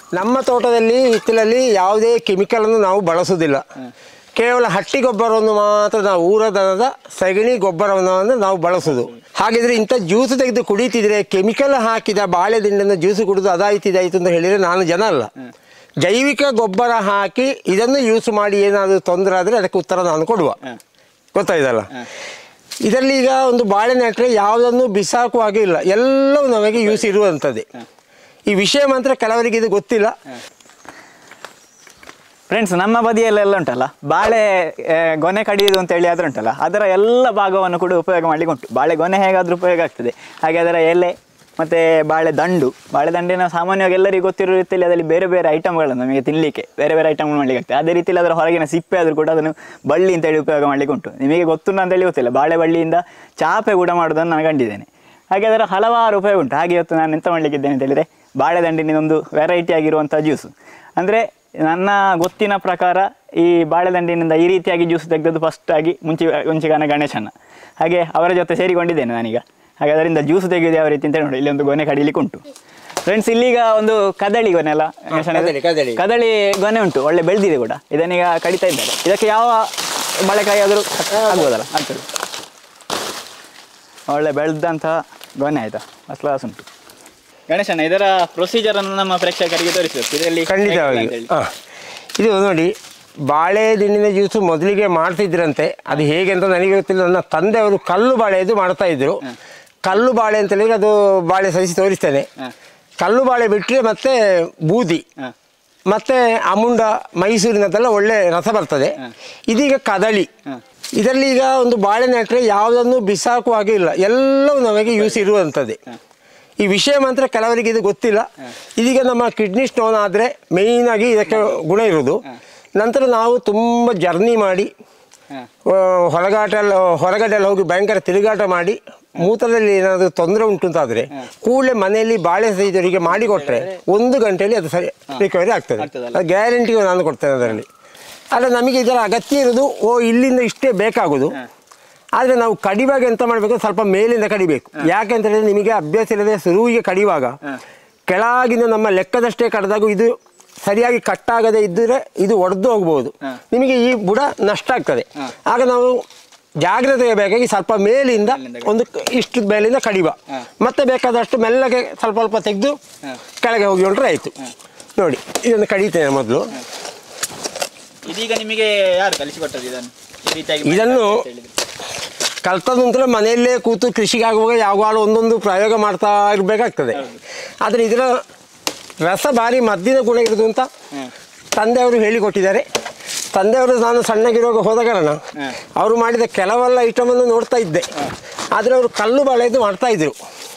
ನಮ್ಮ ತೋಟದಲ್ಲಿ ಹಿತ್ತಲಲ್ಲಿ ಯಾವುದೇ ಕೆಮಿಕಲನ್ನು ನಾವು ಬಳಸುವುದಿಲ್ಲ ಕೇವಲ ಹಟ್ಟಿ ಗೊಬ್ಬರವನ್ನು ಮಾತ್ರ ನಾವು ಊರ ದನದ ಸಗಣಿ ಗೊಬ್ಬರವನ್ನು ನಾವು ಬಳಸೋದು ಹಾಗಿದ್ರೆ ಇಂಥ ಜ್ಯೂಸ್ ತೆಗೆದು ಕುಡಿತಿದ್ರೆ ಕೆಮಿಕಲ್ ಹಾಕಿದ ಬಾಳೆದಿಂಡನ್ನು ಜ್ಯೂಸ್ ಕುಡಿದು ಅದಾಯ್ತು ಇದಾಯ್ತು ಅಂತ ಹೇಳಿದರೆ ನಾನು ಜನ ಅಲ್ಲ ಜೈವಿಕ ಗೊಬ್ಬರ ಹಾಕಿ ಇದನ್ನು ಯೂಸ್ ಮಾಡಿ ಏನಾದರೂ ತೊಂದರೆ ಆದರೆ ಅದಕ್ಕೆ ಉತ್ತರ ನಾನು ಕೊಡುವ ಗೊತ್ತಾಯ್ತಲ್ಲ ಇದರಲ್ಲಿ ಈಗ ಒಂದು ಬಾಳೆ ನೆಟ್ಟರೆ ಯಾವುದನ್ನು ಬಿಸಾಕುವ ಹಾಗೆ ಇಲ್ಲ ಎಲ್ಲವೂ ನಮಗೆ ಯೂಸ್ ಇರುವಂಥದ್ದೇ ಈ ವಿಷಯ ಮಾತ್ರ ಕೆಲವರಿಗೆ ಇದು ಗೊತ್ತಿಲ್ಲ ಫ್ರೆಂಡ್ಸ್ ನಮ್ಮ ಬದಿಯಲ್ಲೆಲ್ಲ ಉಂಟಲ್ಲ ಬಾಳೆ ಆ, ಗೊನೆ ಕಡಿಯುವುದು ಅಂತ ಹೇಳಿ ಆದ್ರೆ ಉಂಟಲ್ಲ ಅದರ ಎಲ್ಲ ಭಾಗವನ್ನು ಕೂಡ ಉಪಯೋಗ ಮಾಡ್ಲಿಕ್ಕೆ ಉಂಟು ಬಾಳೆ ಗೊನೆ ಹೇಗಾದ್ರೂ ಉಪಯೋಗ ಆಗ್ತದೆ ಹಾಗೆ ಅದರ ಎಲೆ ಮತ್ತೆ ಬಾಳೆ ದಂಡು ಬಾಳೆ ದಂಡಿನ ಸಾಮಾನ್ಯವಾಗಿ ಎಲ್ಲರಿಗೂ ಗೊತ್ತಿರೋ ರೀತಿಯಲ್ಲಿ ಅದರಲ್ಲಿ ಬೇರೆ ಬೇರೆ ಐಟಮ್ಗಳು ನಮಗೆ ತಿನ್ನಲಿಕ್ಕೆ ಬೇರೆ ಬೇರೆ ಐಟಮ್ಗಳು ಮಾಡ್ಲಿಕ್ಕೆ ಆಗ್ತದೆ ಅದೇ ರೀತಿಯಲ್ಲಿ ಅದರ ಹೊರಗಿನ ಸಿಪ್ಪೆ ಆದರೂ ಕೂಡ ಅದನ್ನು ಬಳ್ಳಿ ಅಂತೇಳಿ ಉಪಯೋಗ ಮಾಡ್ಲಿಕ್ಕೆ ಉಂಟು ನಿಮಗೆ ಗೊತ್ತುಂಟ ಅಂತೇಳಿ ಗೊತ್ತಿಲ್ಲ ಬಾಳೆ ಬಳ್ಳಿಯಿಂದ ಚಾಪೆ ಕೂಡ ಮಾಡೋದನ್ನು ನಾನು ಕಂಡಿದ್ದೇನೆ ಹಾಗೆ ಅದರ ಹಲವಾರು ಉಪಯೋಗ ಉಂಟು ಹಾಗೆ ಇವತ್ತು ನಾನು ಎಂತ ಮಾಡ್ಲಿಕ್ಕಿದ್ದೇನೆ ಅಂತ ಹೇಳಿದ್ರೆ ಬಾಳೆ ದಂಡಿನ ಒಂದು ವೆರೈಟಿ ಆಗಿರುವಂಥ ಜ್ಯೂಸು ಅಂದರೆ ನನ್ನ ಗೊತ್ತಿನ ಪ್ರಕಾರ ಈ ಬಾಳೆದಂಡಿನಿಂದ ಈ ರೀತಿಯಾಗಿ ಜ್ಯೂಸ್ ತೆಗೆದದ್ದು ಫಸ್ಟ್ ಆಗಿ ಮುಂಚೆ ಮುಂಚಿಗಾನ ಗಣೇಶನ ಹಾಗೆ ಅವರ ಜೊತೆ ಸೇರಿಕೊಂಡಿದ್ದೇನೆ ನಾನೀಗ ಹಾಗೆ ಅದರಿಂದ ಜ್ಯೂಸ್ ತೆಗೆಯೋದು ಯಾವ ರೀತಿ ಅಂತ ನೋಡಿ ಇಲ್ಲಿ ಒಂದು ಗೊನೆ ಕಡಿಲಿಕ್ಕೆ ಉಂಟು ಫ್ರೆಂಡ್ಸ್ ಇಲ್ಲೀಗ ಒಂದು ಕದಳಿ ಗೊನೆ ಅಲ್ಲ ಗಣೇಶನ ಇದು? ಕದಳಿ, ಕದಳಿ. ಕದಳಿ ಗೊನೆ ಉಂಟು ಒಳ್ಳೆ ಬೆಳೆದಿದೆ ಕೂಡ ಇದನ್ನೀಗ ಕಡಿತಾ ಇದ್ದಾರೆ ಇದಕ್ಕೆ ಯಾವ ಬಾಳೆಕಾಯಿ ಆದರೂ ಆಗ್ಬೋದಲ್ಲ ಆಗ್ತದೆ ಒಳ್ಳೆ ಬೆಳೆದಂತಹ ಗೊನೆ ಆಯ್ತಾ ಫಸ್ಟ್ ಕ್ಲಾಸ್ ಉಂಟು ಗಣೇಶನ ಇದರ ಪ್ರೊಸೀಜರ್ ಅನ್ನು ನಮ್ಮ ಪ್ರೇಕ್ಷಕರಿಗೆ ತೋರಿಸಬೇಕು ಇದರಲ್ಲಿ ಖಂಡಿತವಾಗಿ ಹೇಗೆ ಅಂತ ಹೇಳಿ. ಹಾಂ ಇದು ನೋಡಿ ಬಾಳೆ ದಿಂಡಿನ ಜ್ಯೂಸು ಮೊದಲಿಗೆ ಮಾಡ್ತಿದ್ರಂತೆ ಅದು ಹೇಗೆ ಅಂತ ನನಗೆ ಗೊತ್ತಿಲ್ಲ ನನ್ನ ತಂದೆಯವರು ಕಲ್ಲು ಬಾಳೆದು ಮಾಡ್ತಾ ಇದ್ರು ಕಲ್ಲು ಬಾಳೆ ಅಂತ ಹೇಳಿದ್ರೆ ಅದು ಬಾಳೆ ಸಹಿಸಿ ತೋರಿಸ್ತೇನೆ ಹಾಂ ಕಲ್ಲು ಬಾಳೆ ಬಿಟ್ಟರೆ ಮತ್ತೆ ಬೂದಿ ಹಾಂ ಮತ್ತೆ ಅಮುಂಡ ಮೈಸೂರಿನದೆಲ್ಲ ಒಳ್ಳೆ ರಸ ಬರ್ತದೆ ಇದೀಗ ಕದಳಿ ಇದರಲ್ಲಿ ಈಗ ಒಂದು ಬಾಳೆ ನೆಟ್ಟರೆ ಯಾವುದನ್ನು ಬಿಸಾಕುವ ಹಾಗೆ ಇಲ್ಲ ಎಲ್ಲವೂ ನಮಗೆ ಯೂಸ್ ಇರುವಂಥದ್ದೇ ಈ ವಿಷಯ ಮಾತ್ರ ಕೆಲವರಿಗೆ ಇದು ಗೊತ್ತಿಲ್ಲ ಇದೀಗ ನಮ್ಮ ಕಿಡ್ನಿ ಸ್ಟೋನ್ ಆದರೆ ಮೇಯ್ನಾಗಿ ಇದಕ್ಕೆ ಗುಣ ಇರೋದು ನಂತರ ನಾವು ತುಂಬ ಜರ್ನಿ ಮಾಡಿ ಹಾಂ ಆ, ಹೊರಗಾಟ ಎಲ್ಲ ಹೊರಗಡೆ ಎಲ್ಲ ಹೋಗಿ ಭಯಂಕರ ತಿರುಗಾಟ ಮಾಡಿ ಮೂತ್ರದಲ್ಲಿ ಏನಾದರೂ ತೊಂದರೆ ಉಂಟು ಅಂತಾದರೆ ಕೂಡಲೇ ಮನೆಯಲ್ಲಿ ಬಾಳೆ ಸಹಿತವರಿಗೆ ಮಾಡಿಕೊಟ್ರೆ ಒಂದು ಗಂಟೆಯಲ್ಲಿ ಅದು ಸರಿ ರಿಕವರಿ ಆಗ್ತದೆ ಆಗ್ತದಲ್ಲ? ಅದು ಗ್ಯಾರಂಟಿ ನಾನು ಕೊಡ್ತೇನೆ ಅದರಲ್ಲಿ ಅಲ್ಲ ನಮಗೆ ಇದರ ಅಗತ್ಯ ಇರೋದು ಓ ಇಲ್ಲಿಂದ ಇಷ್ಟೇ ಬೇಕಾಗೋದು ಆದರೆ ನಾವು ಕಡಿವಾಗ ಎಂತ ಮಾಡಬೇಕು ಸ್ವಲ್ಪ ಮೇಲಿಂದ ಕಡಿಬೇಕು ಯಾಕೆ ಅಂತ ಹೇಳಿದ್ರೆ ನಿಮಗೆ ಅಭ್ಯಾಸ ಇಲ್ಲದೆ ಶುರುವಿಗೆ ಕಡಿಯುವಾಗ ಕೆಳಗಿನ ನಮ್ಮ ಲೆಕ್ಕದಷ್ಟೇ ಕಡ್ದಾಗ ಇದು ಸರಿಯಾಗಿ ಕಟ್ಟಾಗದೆ ಇದ್ದರೆ ಇದು ಒಡೆದು ಹೋಗ್ಬೋದು ನಿಮಗೆ ಈ ಬುಡ ನಷ್ಟ ಆಗ್ತದೆ ಆಗ ನಾವು ಜಾಗ್ರತೆ ಬೇಕಾಗಿ ಸ್ವಲ್ಪ ಮೇಲಿಂದ ಒಂದು ಕ- ಇಷ್ಟು ಮೇಲಿಂದ ಕಡಿವ ಮತ್ತೆ ಬೇಕಾದಷ್ಟು ಮೆಲ್ಲಗೆ ಸ್ವಲ್ಪ ಸ್ವಲ್ಪ ತೆಗೆದು ಕೆಳಗೆ ಹೋಗಿ ಹೊರಟ್ರೆ ಆಯಿತು ನೋಡಿ ಇದನ್ನು ಕಡಿತೇನೆ ಮೊದಲು ಇದೀಗ ನಿಮಗೆ ಯಾರು ಕಲಿಸಿಕೊಟ್ಟದ್ದು ಇದನ್ನು ಈ ರೀತಿಯಾಗಿ ಇದನ್ನು ಮಾಡಿ ಅಂತ ಹೇಳಿದ್ರು. ಕಲ್ತದ ನಂತರ ಮನೆಯಲ್ಲೇ ಕೂತು ಕೃಷಿಗೆ ಆಗುವಾಗ ಯಾವಾಗಲೂ ಒಂದೊಂದು ಪ್ರಯೋಗ ಮಾಡ್ತಾ ಇರಬೇಕಾಗ್ತದೆ ಆದರೆ ಇದರ ರಸ ಭಾರಿ ಮದ್ದಿನ ಗುಣ ಇರೋದು ಅಂತ ತಂದೆಯವರು ಹೇಳಿಕೊಟ್ಟಿದ್ದಾರೆ ತಂದೆಯವರು ನಾನು ಸಣ್ಣಗಿರುವಾಗ ಹೋದ ಕಾರಣ ಅವರು ಮಾಡಿದ ಕೆಲವೆಲ್ಲ ಐಟಮನ್ನು ನೋಡ್ತಾ ಇದ್ದೆ ಆದರೆ ಅವರು ಕಲ್ಲು ಬಾಳೆದು ಮಾಡ್ತಾ ಇದ್ರು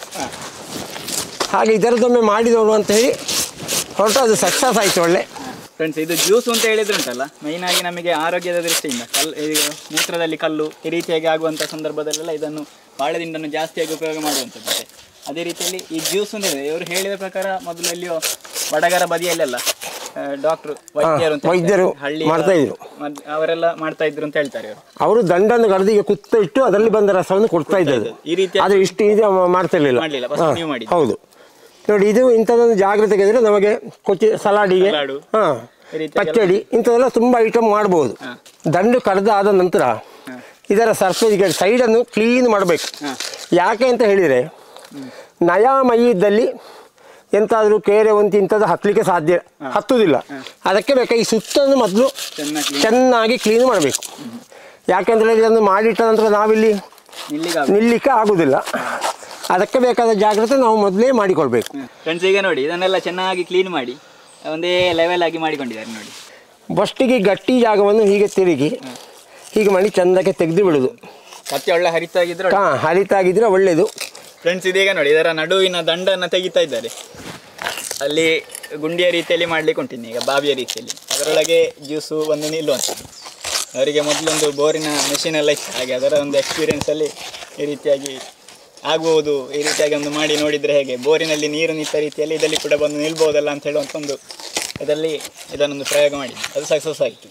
ಹಾಗೆ ಇದರದೊಮ್ಮೆ ಮಾಡಿ ನೋಡು ಅಂತ ಹೇಳಿ ಹೊರಟು ಅದು ಸಕ್ಸಸ್ ಆಯಿತು ಒಳ್ಳೆ ಫ್ರೆಂಡ್ಸ್ ಇದು ಜ್ಯೂಸ್ ಅಂತ ಹೇಳಿದ್ರೆ ಉಂಟಲ್ಲ ಮೈನ್ ಆಗಿ ನಮಗೆ ಆರೋಗ್ಯದ ದೃಷ್ಟಿಯಿಂದ ಕಲ್ಲು ಈಗ ಮೂತ್ರದಲ್ಲಿ ಕಲ್ಲು ಈ ರೀತಿಯಾಗಿ ಆಗುವಂಥ ಸಂದರ್ಭದಲ್ಲೆಲ್ಲ ಇದನ್ನು ಬಾಳೆದಿಂಡನ್ನು ಜಾಸ್ತಿಯಾಗಿ ಉಪಯೋಗ ಮಾಡುವಂಥದ್ದು ಮತ್ತೆ ಅದೇ ರೀತಿಯಲ್ಲಿ ಈ ಜ್ಯೂಸ್ ಅಂತ ಹೇಳಿದ್ರೆ ಇವರು ಹೇಳಿದ ಪ್ರಕಾರ ಮೊದಲು ಎಲ್ಲಿಯೋ ವಡಗರ ಬದಿಯಲ್ಲೆಲ್ಲ ಡಾಕ್ಟ್ರು ವೈದ್ಯರು ಅಂತ ವೈದ್ಯರು ಹೇಳ್ತಾರೆ. ಹಳ್ಳಿ ಮಾಡ್ತಾ ಇದ್ರು. ಅವರೆಲ್ಲ ಮಾಡ್ತಾ ಇದ್ರು ಅಂತ ಹೇಳ್ತಾರೆ ಅವರು ಅವರು ದಂಡನ್ನು ಕರೆದು ಈಗ ಕುತ್ತ ಇಟ್ಟು ಅದರಲ್ಲಿ ಬಂದ ರಸವನ್ನು ಕೊಡ್ತಾ ಇದ್ದದ್ದು ಈ ರೀತಿ ಆದರೆ ಇಷ್ಟು ಇದು ಮಾಡ್ತಿರ್ಲಿಲ್ಲ ಮಾಡ್ಲಿಲ್ಲ, first ಹಾ, ನೀವು ಮಾಡಿದ್ದು. ಹೌದು ನೋಡಿ ಇದು ಇಂಥದ್ದೊಂದು ಜಾಗ್ರತೆಗೆ ಇದ್ರೆ ನಮಗೆ ಕೊಚ್ಚಿ ಸಲಾಡಿಗೆ ಸಲಾಡು. ಹಾಂ ಈ ರೀತಿಯಾಗಿ ಪಚ್ಚಡಿ ಇಂಥದ್ದೆಲ್ಲ ತುಂಬ ಐಟಮ್ ಮಾಡ್ಬೋದು ದಂಡು ಕಡ್ದಾದ ನಂತರ ಇದರ ಸರ್ಫೇಜ್ಗೆ ಸೈಡನ್ನು ಕ್ಲೀನ್ ಮಾಡಬೇಕು ಯಾಕೆ ಅಂತ ಹೇಳಿದರೆ ನಯ ಮೈ ಇದ್ದಲ್ಲಿ ಎಂತಾದರೂ ಕೇರೆ ಒಂತಿ ಇಂಥದ್ದು ಹತ್ತಲಿಕ್ಕೆ ಸಾಧ್ಯ ಹತ್ತುವುದಿಲ್ಲ ಅದಕ್ಕೆ ಬೇಕಾಗಿ ಸುತ್ತನ್ನು ಮೊದಲು ಚೆನ್ನಾಗಿ ಚೆನ್ನಾಗಿ ಕ್ಲೀನ್ ಮಾಡಬೇಕು ಯಾಕೆಂದರೆ ಇದನ್ನು ಮಾಡಿಟ್ಟ ನಂತರ ನಾವಿಲ್ಲಿ ಇಲ್ಲಿಗೆ ನಿಲ್ಲಿಕ್ಕೆ ಆಗುವುದಿಲ್ಲ ಅದಕ್ಕೆ ಬೇಕಾದ ಜಾಗ್ರತೆ ನಾವು ಮೊದಲೇ ಮಾಡಿಕೊಳ್ಬೇಕು ಫ್ರೆಂಡ್ಸ್ ಈಗ ನೋಡಿ ಇದನ್ನೆಲ್ಲ ಚೆನ್ನಾಗಿ ಕ್ಲೀನ್ ಮಾಡಿ ಒಂದೇ ಲೆವೆಲ್ ಆಗಿ ಮಾಡಿಕೊಂಡಿದ್ದಾರೆ ನೋಡಿ ಫಸ್ಟಿಗೆ ಗಟ್ಟಿ ಜಾಗವನ್ನು ಹೀಗೆ ತಿರುಗಿ ಹೀಗೆ ಮಾಡಿ ಚಂದಕ್ಕೆ ತೆಗೆದು ಬಿಡುದು ಕತ್ತೆ ಒಳ್ಳೆ ಹರಿತಾಗಿದ್ರೆ ಕಾ ಹರಿತಾಗಿದ್ರೆ ಒಳ್ಳೆಯದು ಫ್ರೆಂಡ್ಸ್ ಇದೀಗ ನೋಡಿ ಇದರ ನಡುವಿನ ದಂಡನ್ನು ತೆಗಿತಾ ಇದ್ದಾರೆ ಅಲ್ಲಿ ಗುಂಡಿಯ ರೀತಿಯಲ್ಲಿ ಮಾಡ್ಲಿಕ್ಕೆ ಉಂಟಿನಿ ಈಗ ಬಾವಿಯ ರೀತಿಯಲ್ಲಿ ಅದರೊಳಗೆ ಜ್ಯೂಸು ಒಂದು ನಿಲ್ಲುವಂಥದ್ದು ಅವರಿಗೆ ಮೊದಲೊಂದು ಬೋರಿನ ಮೆಷಿನ್ ಎಲ್ಲ ಇತ್ತು ಹಾಗೆ ಅದರ ಒಂದು ಎಕ್ಸ್ಪೀರಿಯನ್ಸಲ್ಲಿ ಈ ರೀತಿಯಾಗಿ ಆಗ್ಬೋದು ಈ ರೀತಿಯಾಗಿ ಒಂದು ಮಾಡಿ ನೋಡಿದರೆ ಹೇಗೆ ಬೋರಿನಲ್ಲಿ ನೀರು ನಿಂತ ರೀತಿಯಲ್ಲಿ ಇದರಲ್ಲಿ ಕೂಡ ಬಂದು ನಿಲ್ಬೋದಲ್ಲ ಅಂತ ಹೇಳುವಂಥ ಒಂದು ಇದರಲ್ಲಿ ಇದನ್ನೊಂದು ಪ್ರಯೋಗ ಮಾಡಿ ಅದು ಸಕ್ಸಸ್ ಆಯಿತು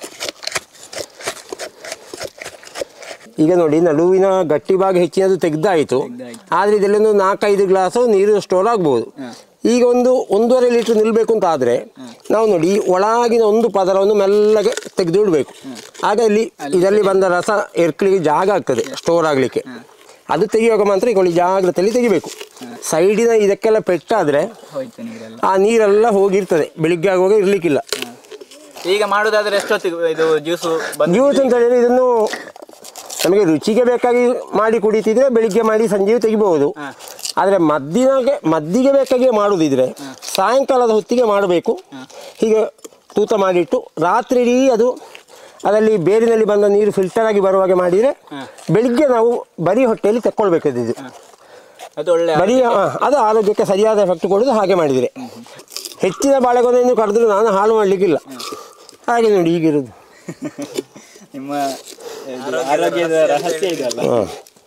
ಈಗ ನೋಡಿ ನಡುವಿನ ಗಟ್ಟಿ ಭಾಗ ಹೆಚ್ಚಿನದು ತೆಗ್ದಾಯಿತು ತೆಗ್ದಾಯ್ತು. ಆದರೆ ಇದರಲ್ಲೊಂದು ನಾಲ್ಕೈದು ಗ್ಲಾಸು ನೀರು ಸ್ಟೋರ್ ಆಗ್ಬೋದು ಈಗ ಒಂದು ಒಂದೂವರೆ ಲೀಟ್ರ್ ನಿಲ್ಲಬೇಕು ಅಂತ ಆದರೆ ನಾವು ನೋಡಿ ಈ ಒಳಗಿನ ಒಂದು ಪದರವನ್ನು ಮೆಲ್ಲಗೆ ತೆಗೆದು ಇಡಬೇಕು ಆಗ ಇಲ್ಲಿ ಇದರಲ್ಲಿ ಬಂದ ರಸ ಎರ್ಕಲಿಗೆ ಜಾಗ ಆಗ್ತದೆ ಸ್ಟೋರ್ ಆಗಲಿಕ್ಕೆ ಅದು ತೆಗೆಯುವಾಗ ಮಾತ್ರ ಈಗ ಒಳ್ಳೆ ಜಾಗ್ರತೆಯಲ್ಲಿ ತೆಗಿಬೇಕು ಸೈಡಿನ ಇದಕ್ಕೆಲ್ಲ ಪೆಟ್ಟಾದರೆ ಹೋಯ್ತು ನೀರೆಲ್ಲ ಆ ನೀರೆಲ್ಲ ಹೋಗಿರ್ತದೆ ಬೆಳಿಗ್ಗೆ ಆಗುವಾಗ ಇರಲಿಕ್ಕಿಲ್ಲ ಈಗ ಮಾಡುದಾದ್ರೆ ಎಷ್ಟೊತ್ತಿಗೆ ಇದು ಜ್ಯೂಸು ಬಂದು ಜ್ಯೂಸ್ ಅಂತ ಹೇಳಿದ್ರೆ ಇದನ್ನು ನಮಗೆ ರುಚಿಗೆ ಬೇಕಾಗಿ ಮಾಡಿ ಕುಡಿತಿದ್ರೆ ಬೆಳಿಗ್ಗೆ ಮಾಡಿ ಸಂಜೆಯೂ ತೆಗಿಬಹುದು ಆದರೆ ಮದ್ದಿನಾಗೆ ಮದ್ದಿಗೆ ಬೇಕಾಗಿ ಮಾಡುವುದಿದ್ರೆ ಸಾಯಂಕಾಲದ ಹೊತ್ತಿಗೆ ಮಾಡಬೇಕು ಹೀಗೆ ತೂತ ಮಾಡಿಟ್ಟು ರಾತ್ರಿ ಇಡೀ ಅದು ಅದರಲ್ಲಿ ಬೇರಿನಲ್ಲಿ ಬಂದ ನೀರು ಫಿಲ್ಟರ್ ಆಗಿ ಬರುವಾಗೆ ಮಾಡಿದರೆ ಬೆಳಿಗ್ಗೆ ನಾವು ಬರೀ ಹೊಟ್ಟೆಯಲ್ಲಿ ತೆಕ್ಕೊಳ್ಬೇಕು ಇದು ಅದು ಒಳ್ಳೆ ಬರೀ ಆ, ಅದು ಆರೋಗ್ಯಕ್ಕೆ ಸರಿಯಾದ ಎಫೆಕ್ಟ್ ಕೊಡೋದು ಹಾಗೆ ಮಾಡಿದರೆ ಹೆಚ್ಚಿನ ಬಾಳೆಗೊನೆಯನ್ನು ಕರೆದ್ರು ನಾನು ಹಾಳು ಮಾಡಲಿಕ್ಕಿಲ್ಲ ಹಾಗೆ ನೋಡಿ ಈಗಿರೋದು ನಿಮ್ಮ ಇದು ಆರೋಗ್ಯದ ರಹಸ್ಯ ಇದೆಯಲ್ಲ ಹಾಂ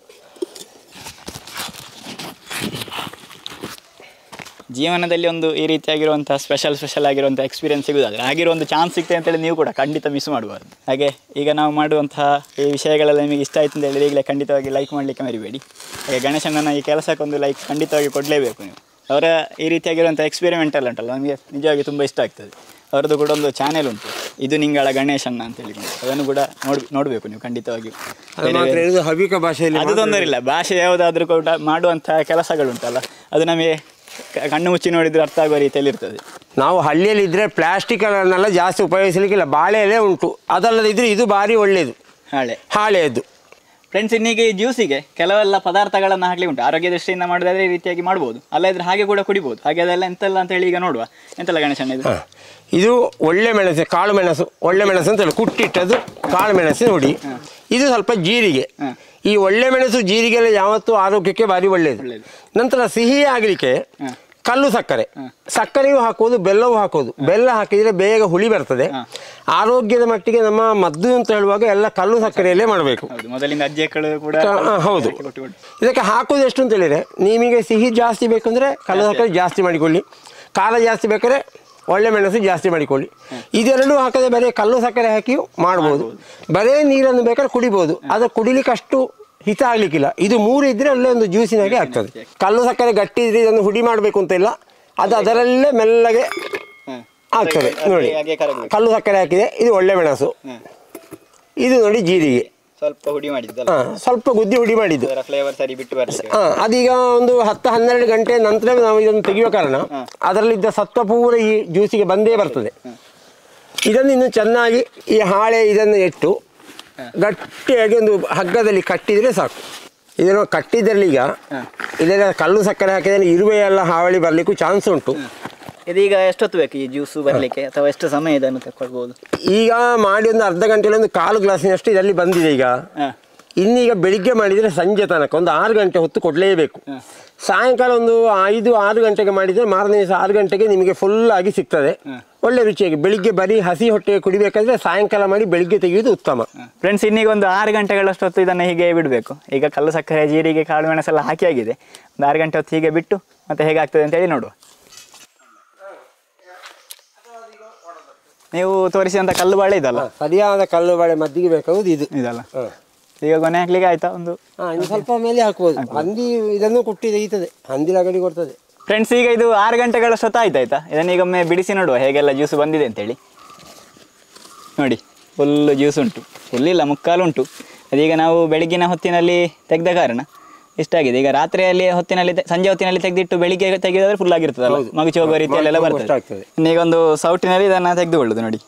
ಜೀವನದಲ್ಲಿ ಒಂದು ಈ ರೀತಿಯಾಗಿರುವಂತಹ ಸ್ಪೆಷಲ್ ಸ್ಪೆಷಲ್ ಆಗಿರುವಂಥ ಎಕ್ಸ್ಪೀರಿಯನ್ಸ್ ಸಿಗೋದಾದ್ರೆ ಆಗಿರೋ ಒಂದು ಚಾನ್ಸ್ ಸಿಗ್ತದೆ ಅಂತೇಳಿ ನೀವು ಕೂಡ ಖಂಡಿತ ಮಿಸ್ ಮಾಡಬಾರ್ದು ಹಾಗೆ ಈಗ ನಾವು ಮಾಡುವಂತಹ ಈ ವಿಷಯಗಳೆಲ್ಲ ನಿಮಗೆ ಇಷ್ಟ ಆಯ್ತು ಅಂತ ಹೇಳಿದ್ರೆ ಈಗಲೇ ಖಂಡಿತವಾಗಿ ಲೈಕ್ ಮಾಡಲಿಕ್ಕೆ ಮರಿಬೇಡಿ ಹಾಗೆ ಗಣೇಶಣ್ಣನ ಈ ಕೆಲಸಕ್ಕೊಂದು ಲೈಕ್ ಖಂಡಿತವಾಗಿ ಕೊಡಲೇಬೇಕು ನೀವು ಅವರ ಈ ರೀತಿಯಾಗಿರುವಂಥ ಎಕ್ಸ್ಪೆರಿಮೆಂಟ್ ಎಲ್ಲ ಉಂಟಲ್ಲ ನಮಗೆ ನಿಜವಾಗಿ ತುಂಬ ಇಷ್ಟ ಆಗ್ತದೆ ಅವರದ್ದು ಕೂಡ ಒಂದು ಚಾನೆಲ್ ಉಂಟು ಇದು ನಿಂಗಳ ಗಣೇಶಣ್ಣ ಅಂತ ಹೇಳಿಕೊಂಡು ಅದನ್ನು ಕೂಡ ನೋಡ್ ನೋಡಬೇಕು ನೀವು ಖಂಡಿತವಾಗಿಯೂ ಅದು ಮಾತ್ರ ಹೇಳುದು ಹವಿಕ ಭಾಷೆಯಲ್ಲಿ ಅದು ತೊಂದರೆ ಇಲ್ಲ ಭಾಷೆ ಯಾವುದಾದ್ರೂ ಕೂಡ ಮಾಡುವಂತಹ ಕೆಲಸಗಳುಂಟಲ್ಲ ಅದು ನಮಗೆ ಕ- ಕಣ್ಣು ಮುಚ್ಚಿ ನೋಡಿದ್ರೆ ಅರ್ಥ ಆಗುವ ರೀತಿಯಲ್ಲಿ ಇರ್ತದೆ ನಾವು ಹಳ್ಳಿಯಲ್ಲಿ ಇದ್ರೆ ಪ್ಲಾಸ್ಟಿಕ್ಗಳನ್ನೆಲ್ಲ ಜಾಸ್ತಿ ಉಪಯೋಗಿಸಲಿಕ್ಕಿಲ್ಲ ಬಾಳೆ ಎಲೆ ಉಂಟು ಅದಲ್ಲದಿದ್ರೆ ಇದು ಭಾರಿ ಒಳ್ಳೆಯದು ಹಾಳೆ ಹಾಳೆಯದ್ದು ಫ್ರೆಂಡ್ಸ್ ಇನ್ನೀಗ ಈ ಜ್ಯೂಸಿಗೆ ಕೆಲವೆಲ್ಲ ಪದಾರ್ಥಗಳನ್ನು ಹಾಕ್ಲಿಕ್ಕೆ ಉಂಟು ಆರೋಗ್ಯ ದೃಷ್ಟಿಯಿಂದ ಮಾಡೋದಾದ್ರೆ ಈ ರೀತಿಯಾಗಿ ಮಾಡ್ಬೋದು ಅಲ್ಲ ಇದ್ರೆ ಹಾಗೆ ಕೂಡ ಕುಡಿಬೋದು ಹಾಗೆ ಅದೆಲ್ಲ ಎಂತೆಲ್ಲ ಅಂತ ಹೇಳಿ ಈಗ ನೋಡುವ ಎಂತೆಲ್ಲ ಗಣೇಶಣ್ಣ ಇದು ಹ. ಇದು ಒಳ್ಳೆ ಮೆಣಸು ಕಾಳು ಮೆಣಸು ಒಳ್ಳೆ ಮೆಣಸು ಅಂತ ಹೇಳಿ ಕುಟ್ಟಿಟ್ಟದ್ದು ಕಾಳು ಮೆಣಸಿನ ಹುಡಿ ಇದು ಸ್ವಲ್ಪ ಜೀರಿಗೆ ಈ ಒಳ್ಳೆ ಮೆಣಸು ಜೀರಿಗೆ ಎಲ್ಲ ಯಾವತ್ತೂ ಆರೋಗ್ಯಕ್ಕೆ ಭಾರಿ ಒಳ್ಳೆಯದು ಒಳ್ಳೆಯದು. ನಂತರ ಸಿಹಿ ಆಗಲಿಕ್ಕೆ ಹ. ಕಲ್ಲು ಸಕ್ಕರೆ ಸಕ್ಕರೆಯೂ ಹಾಕೋದು ಬೆಲ್ಲವೂ ಹಾಕೋದು ಬೆಲ್ಲ ಹಾಕಿದರೆ ಬೇಗ ಹುಳಿ ಬರ್ತದೆ ಆರೋಗ್ಯದ ಮಟ್ಟಿಗೆ ನಮ್ಮ ಮದ್ದು ಅಂತ ಹೇಳುವಾಗ ಎಲ್ಲ ಕಲ್ಲು ಸಕ್ಕರೆಯಲ್ಲೇ ಮಾಡಬೇಕು ಹೌದು ಮೊದಲಿಂದ ಅಜ್ಜಿಗಳು ಕೂಡ ಹ, ಹೌದು ಕೊಟ್ಟು ಕೊಟ್ಟು ಇದಕ್ಕೆ ಹಾಕೋದು ಎಷ್ಟು ಅಂತ ಹೇಳಿದ್ರೆ ನಿಮಗೆ ಸಿಹಿ ಜಾಸ್ತಿ ಬೇಕಂದ್ರೆ ಕಲ್ಲು ಸಕ್ಕರೆ ಜಾಸ್ತಿ ಮಾಡಿಕೊಳ್ಳಿ ಖಾರ ಜಾಸ್ತಿ ಬೇಕಾದ್ರೆ ಒಳ್ಳೆ ಮೆಣಸು ಜಾಸ್ತಿ ಮಾಡಿಕೊಳ್ಳಿ ಇದೆರಡೂ ಹಾಕದೆ ಬರೀ ಕಲ್ಲು ಸಕ್ಕರೆ ಹಾಕಿಯೂ ಮಾಡ್ಬೋದು ಬರೇ ನೀರನ್ನು ಬೇಕಾದ್ರೆ ಕುಡಿಬೋದು ಅದು ಕುಡಿಲಿಕ್ಕೆ ಅಷ್ಟು ಹಿತ ಆಗ್ಲಿಕ್ಕಿಲ್ಲ ಇದು ಮೂರು ಇದ್ರೆ ಒಳ್ಳೆ ಒಂದು ಜ್ಯೂಸಿನಾಗೆ ಆಗ್ತದೆ ಕಲ್ಲು ಸಕ್ಕರೆ ಗಟ್ಟಿ ಇದ್ರೆ ಇದನ್ನು ಹುಡಿ ಮಾಡಬೇಕು ಅಂತ ಇಲ್ಲ ಅದು ಅದರಲ್ಲೇ ಮೆಲ್ಲಗೆ ಹ. ಆಗ್ತದೆ ಹಾಗೆ- ನೋಡಿ ಹಾಗೆ ಕರಗಬೇಕು. ಕಲ್ಲು ಸಕ್ಕರೆ ಹಾಕಿದೆ ಇದು ಒಳ್ಳೆ ಮೆಣಸು ಹ. ಇದು ನೋಡಿ ಜೀರಿಗೆ ಸ್ವಲ್ಪ ಹುಡಿ ಮಾಡಿದ್ದಲ್ಲ ಹಾ, ಸ್ವಲ್ಪ ಗುದ್ದಿ ಹುಡಿ ಮಾಡಿದ್ದು ಅದರ ಫ್ಲೇವರ್ ಸರಿ ಬಿಟ್ಟು ಬರ್ತದೆ ಹಾ, ಅದೀಗ ಒಂದು ಹತ್ತು ಹನ್ನೆರಡು ಗಂಟೆ ನಂತರ ನಾವು ಇದನ್ನು ತೆಗೆಯುವ ಕಾರಣ ಅದರಲ್ಲಿದ್ದ ಸತ್ವ ಪೂರ ಈ ಜ್ಯೂಸಿಗೆ ಬಂದೇ ಬರ್ತದೆ ಇದನ್ನು ಇನ್ನು ಚೆನ್ನಾಗಿ ಈ ಹಾಳೆ ಇದನ್ನು ಇಟ್ಟು ಗಟ್ಟಿಯಾಗಿ ಒಂದು ಹಗ್ಗದಲ್ಲಿ ಕಟ್ಟಿದರೆ ಸಾಕು ಇದನ್ನು ಕಟ್ಟಿದ್ರಲ್ಲಿ ಈಗ ಇದೆಲ್ಲ ಕಲ್ಲು ಸಕ್ಕರೆ ಹಾಕಿದರೆ ಇರುವೆ ಎಲ್ಲ ಹಾವಳಿ ಬರಲಿಕ್ಕೂ ಚಾನ್ಸ್ ಉಂಟು ಇದೀಗ ಎಷ್ಟೊತ್ತು ಬೇಕು ಈ ಜ್ಯೂಸು ಬರಲಿಕ್ಕೆ ಅಥವಾ ಎಷ್ಟು ಸಮಯ ಇದನ್ನು ತಗೊಳ್ಬೋದು ಈಗ ಮಾಡಿ ಒಂದು ಅರ್ಧ ಗಂಟೆಯಲ್ಲಿ ಒಂದು ಕಾಲು ಗ್ಲಾಸಿನಷ್ಟು ಇದರಲ್ಲಿ ಬಂದಿದೆ ಈಗ ಹ. ಇನ್ನೀಗ ಬೆಳಿಗ್ಗೆ ಮಾಡಿದರೆ ಸಂಜೆ ತನಕ ಒಂದು ಆರು ಗಂಟೆ ಹೊತ್ತು ಕೊಡಲೇಬೇಕು ಸಾಯಂಕಾಲ ಒಂದು ಐದು ಆರು ಗಂಟೆಗೆ ಮಾಡಿದರೆ ಮಾರನೇ ದಿವಸ ಆರು ಗಂಟೆಗೆ ನಿಮಗೆ ಫುಲ್ ಆಗಿ ಸಿಗ್ತದೆ ಒಳ್ಳೆ ರುಚಿಯಾಗಿ ಬೆಳಿಗ್ಗೆ ಬರೀ ಹಸಿ ಹೊಟ್ಟೆಗೆ ಕುಡಿಬೇಕಾದ್ರೆ ಸಾಯಂಕಾಲ ಮಾಡಿ ಬೆಳಿಗ್ಗೆ ತೆಗೆಯುವುದು ಉತ್ತಮ ಫ್ರೆಂಡ್ಸ್ ಇನ್ನೀಗ ಒಂದು ಆರು ಗಂಟೆಗಳಷ್ಟೊತ್ತು ಇದನ್ನು ಹೀಗೆ ಬಿಡಬೇಕು ಈಗ ಕಲ್ಲು ಸಕ್ಕರೆ ಜೀರಿಗೆ ಕಾಳು ಮೆಣಸೆಲ್ಲ ಹಾಕಿ ಆಗಿದೆ ಒಂದು ಆರು ಗಂಟೆ ಹೊತ್ತು ಹೀಗೆ ಬಿಟ್ಟು ಮತ್ತೆ ಹೇಗಾಗ್ತದೆ ಅಂತೇಳಿ ನೋಡುವ ನೀವು ತೋರಿಸಿದಂಥ ಕಲ್ಲು ಬಾಳೆ ಇದಲ್ಲ ಸರಿಯಾದ ಕಲ್ಲು ಬಾಳೆ ಮದ್ದಿಗೆ ಬೇಕಾಗುದು ಇದು ಇದಲ್ಲ ಹ. ಈಗ ಕೊನೆ ಹಾಕ್ಲಿಕ್ಕೆ ಆಯ್ತಾ ಒಂದು ಹಾ ಇನ್ನು ಸ್ವಲ್ಪ ಮೇಲೆ ಹಾಕ್ಬೋದು ಹಂದಿ ಇದನ್ನು ಕುಟ್ಟಿ ತೆಗೀತದೆ ಹಂದಿ ರಗಡಿ ಕೊಡ್ತದೆ ಫ್ರೆಂಡ್ಸ್ ಈಗ ಇದು ಆರು ಗಂಟೆಗಳಷ್ಟೊತ್ತು ಆಯ್ತು ಆಯ್ತಾ ಇದನ್ನ ಈಗ ಒಮ್ಮೆ ಬಿಡಿಸಿ ನೋಡುವ ಹೇಗೆಲ್ಲ ಜ್ಯೂಸ್ ಬಂದಿದೆ ಅಂತೇಳಿ ನೋಡಿ ಫುಲ್ಲು ಜ್ಯೂಸ್ ಉಂಟು ಫುಲ್ ಇಲ್ಲ ಮುಕ್ಕಾಲು ಉಂಟು ಅದೀಗ ನಾವು ಬೆಳಗಿನ ಹೊತ್ತಿನಲ್ಲಿ ತೆಗೆದ ಕಾರಣ ಇಷ್ಟಾಗಿದೆ ಈಗ ರಾತ್ರಿಯಲ್ಲಿ ಹೊತ್ತಿನಲ್ಲಿ ತೆ- ಸಂಜೆ ಹೊತ್ತಿನಲ್ಲಿ ತೆಗೆದಿಟ್ಟು ಬೆಳಿಗ್ಗೆ ತೆಗೆಯೋದ್ರೆ ಫುಲ್ ಆಗಿರ್ತದಲ್ಲ ಮಗುಚಿ ಹೋಗುವ ರೀತಿಯಲ್ಲೆಲ್ಲ ಮಗುಚಿ ಬರ್ತದೆ ಹೋಗುವಷ್ಟಾಗ್ತದೆ. ಇನ್ನೀಗ ಒಂದು ಸೌಟಿನಲ್ಲಿ ಇದನ್ನು ತೆಗೆದುಕೊಳ್ಳುದು ನೋಡಿ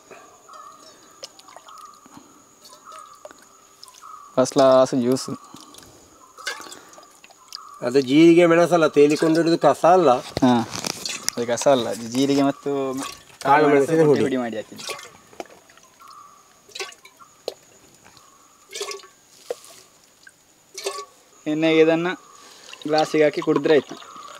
ಫಸ್ಟ್ ಕ್ಲಾಸ್ ಜ್ಯೂಸ್ ಅದು ಜೀರಿಗೆ ಮೆಣಸಲ್ಲ ತೇಲಿಕೊಂಡಿಡುದು ಕಸ ಅಲ್ಲ ಹಾಂ ಅದು ಕಸ ಅಲ್ಲ ಅದು ಜೀರಿಗೆ ಮತ್ತು ಕಾಳು ಮೆಣಸಿನ ಹುಡಿ. ಹುಡಿ ಮಾಡಿ ಹಾಕಿದ್ದು ಎಣ್ಣೆಗೆ ಇದನ್ನು ಗ್ಲಾಸಿಗೆ ಹಾಕಿ ಕುಡಿದ್ರೆ ಆಯ್ತು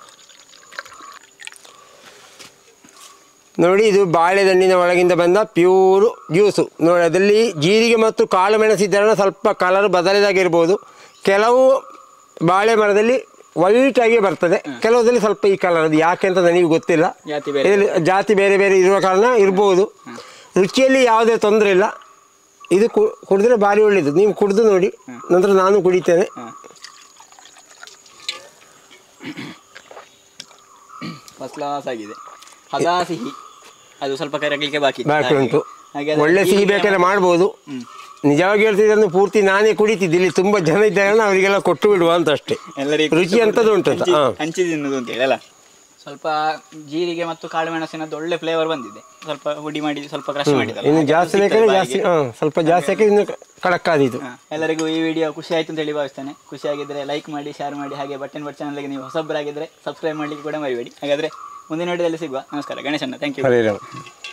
ನೋಡಿ ಇದು ಬಾಳೆದಂಡಿನ ಒಳಗಿಂದ ಬಂದ ಪ್ಯೂರು ಜ್ಯೂಸು ನೋಡಿ ಅದರಲ್ಲಿ ಜೀರಿಗೆ ಮತ್ತು ಕಾಳು ಮೆಣಸಿದ್ದರೆ ಸ್ವಲ್ಪ ಕಲರ್ ಬದಲಿದಾಗಿರ್ಬೋದು ಕೆಲವು ಬಾಳೆ ಮರದಲ್ಲಿ ವೈಟ್ ಆಗಿ ಬರ್ತದೆ ಕೆಲವುದಲ್ಲಿ ಸ್ವಲ್ಪ ಈ ಕಲರ್ ಅದು ಯಾಕೆ ಅಂತ ನನಗೆ ಗೊತ್ತಿಲ್ಲ ಜಾತಿ ಬೇರೆ. ಇದರಲ್ಲಿ ಜಾತಿ ಬೇರೆ ಬೇರೆ ಇರುವ ಕಾರಣ ಇರ್ಬೋದು ರುಚಿಯಲ್ಲಿ ಯಾವುದೇ ತೊಂದರೆ ಇಲ್ಲ ಇದು ಕು ಕುಡಿದ್ರೆ ಭಾರಿ ಒಳ್ಳೆಯದು ನೀವು ಕುಡಿದು ನೋಡಿ ನಂತರ ನಾನು ಕುಡಿತೇನೆ ಫಸ್ಟ್ ಕ್ಲಾಸ್ ಆಗಿದೆ ಹದ ಸಿಹಿ ಅದು ಸ್ವಲ್ಪ ಕರಗಲಿಕ್ಕೆ ಬಾಕಿ ಇತ್ತು. ಬಾಕಿ ಉಂಟು ಹಾಗೆ ಅದರ ಒಳ್ಳೆ ಸಿಹಿ ಹೀಗೆ ಬೇಕಾದ್ರೆ ಮಾಡ್ಬೋದು ನಿಜವಾಗಿ ಹೇಳ್ತಿದ್ರೆ ಅದನ್ನು ಪೂರ್ತಿ ನಾನೇ ಕುಡಿತಿದ್ದೆ ಇಲ್ಲಿ ತುಂಬ ಜನ ಇದ್ದಾರೆ ಅವರಿಗೆಲ್ಲ ಕೊಟ್ಟು ಬಿಡುವ ಅಂತ ಅಷ್ಟೇ ಎಲ್ಲರಿಗೂ ರುಚಿ ಎಂಥದ್ದು ಉಂಟು ಅಂತ ಹಂಚಿ- ಹಾಂ ಹಂಚಿ ತಿನ್ನುದು ಅಂತ ಹೇಳಿ ಅಲ್ಲ ಸ್ವಲ್ಪ ಜೀರಿಗೆ ಮತ್ತು ಕಾಳು ಮೆಣಸಿನದ್ದು ಒಳ್ಳೆ ಫ್ಲೇವರ್ ಬಂದಿದೆ ಸ್ವಲ್ಪ ಹುಡಿ ಮಾಡಿ ಸ್ವಲ್ಪ ಕ್ರಶ್ ಮಾಡಿದಲ್ಲ ಇನ್ನು ಹಾಗೆ ಜಾಸ್ತಿ ಅದು ಬೇಕಾದ್ರೆ ಸಿಗ್ತದೆ ಜಾಸ್ತಿ ಬಾಯಿಗೆ. ಹಾಂ ಸ್ವಲ್ಪ ಜಾಸ್ತಿ ಹಾಕಿ ಇನ್ನು ಕಡಕ್ ಆದೀತು ಹಾ, ಎಲ್ಲರಿಗೂ ಈ ವಿಡಿಯೋ ಖುಷಿ ಆಯ್ತು ಅಂತ ಹೇಳಿ ಭಾವಿಸ್ತೇನೆ ಖುಷಿ ಆಗಿದ್ರೆ ಲೈಕ್ ಮಾಡಿ ಶೇರ್ ಮಾಡಿ ಹಾಗೆ ಬಟನ್ ಬಟ್ ಚಾನಲ್ಗೆ ನೀವು ಹೊಸಬ್ರಾಗಿದ್ರೆ ಸಬ್ಸ್ಕ್ರೈಬ್ ಮಾಡಲಿಕ್ಕೆ ಕೂಡ ಮರಿಬೇಡಿ ಹಾಗಾದ್ರೆ ಮುಂದಿನ ವಿಡಿಯೋದಲ್ಲಿ ಸಿಗುವ ನಮಸ್ಕಾರ ಗಣೇಶಣ್ಣ ಥ್ಯಾಂಕ್ ಯು ಹರೇ ರಾಮ್